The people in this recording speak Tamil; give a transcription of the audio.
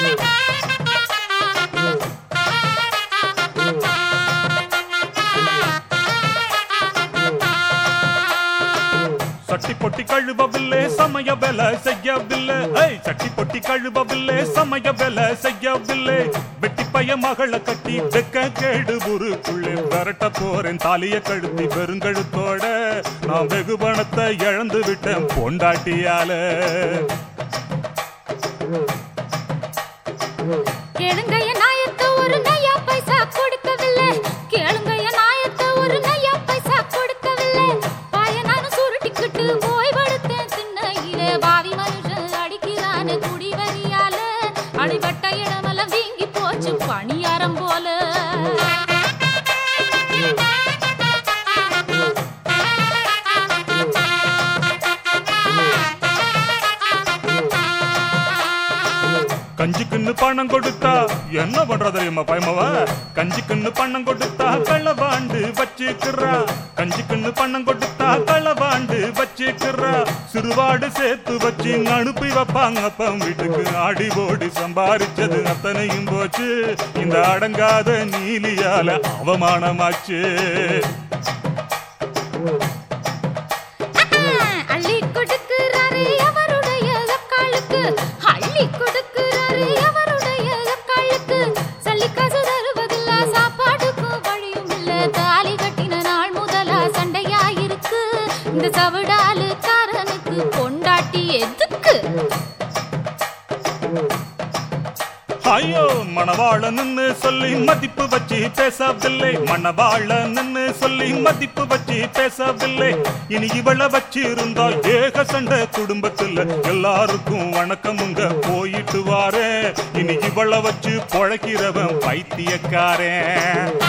சட்டி பொட்டி கழுவவில்லை சமய வேலை செய்யவில்லை ஐய் சட்டி பொட்டி கழுவவில்லை சமய வேலை செய்யவில்லை வெட்டி பைய மகளை கட்டி வெக்க கேடு ஊருக்குள்ளே விரட்ட போறேன் தாலிய கழுத்தி வெறுங்கழுத்தோட நான் வெகு பணத்தை இழந்து விட்டேன் பொண்டாட்டியால கேளுங்க என் நாயத்தை ஒரு நையா பைசா கொடுக்கவில்லை கேளுங்க என் நாயத்தை ஒரு நையா பைசா கொடுக்கவில்லை பாய நானும் சுருட்டிக்கிட்டு ஓய்வெடுத்தேன் திண்ணையிலே பாவி மனுஷன் அடிக்கிறானு குடி வரியால அடிபட்ட இடமெல்லாம் வீங்கி போச்சு பணியாரம் போல கஞ்சிக்குன்னு பணம் கொடுத்தா என்ன பண்றா தெரியுமா பயமவ கஞ்சிக்குன்னு பணம் கொடுத்தா களவாண்டு வச்சுக்கிறா கஞ்சிக்குன்னு பணம் கொடுத்தா களவாண்டு வச்சுக்கிறா சிறுவாடு சேர்த்து வச்சு அனுப்பி வைப்பாங்க அப்பம் வீட்டுக்கு ஆடி ஓடி சம்பாரிச்சது அத்தனையும் போச்சு இந்த அடங்காத நீலியால அவமானமாச்சு அள்ளி கொடுக்கிறாரு அவருடைய அக்காளுக்கு அள்ளி கொடுக்கிறாரு அவருடைய அக்காளுக்கு சல்லி காசு தருவதில்ல சாப்பாடுக்கும் வழியும் இல்ல தாலி கட்டின நாள் முதலா சண்டையாயிருக்கு இந்த சவுடாலு காரனுக்கு பொண்டாட்டி எதுக்கு ஐயோ மணவாளன்னு சொல்லி மதிப்பு வச்சு பேசவில்லை மணவாளன்னு சொல்லி மதிப்பு வச்சு பேசவில்லை இனி இவள வச்சு இருந்தா ஏக சண்டை குடும்பத்துல எல்லாருக்கும் வணக்கமுங்க போயிட்டு வாரே இனி இவள வச்சு பொழைக்கிறவன் பைத்தியக்காரன்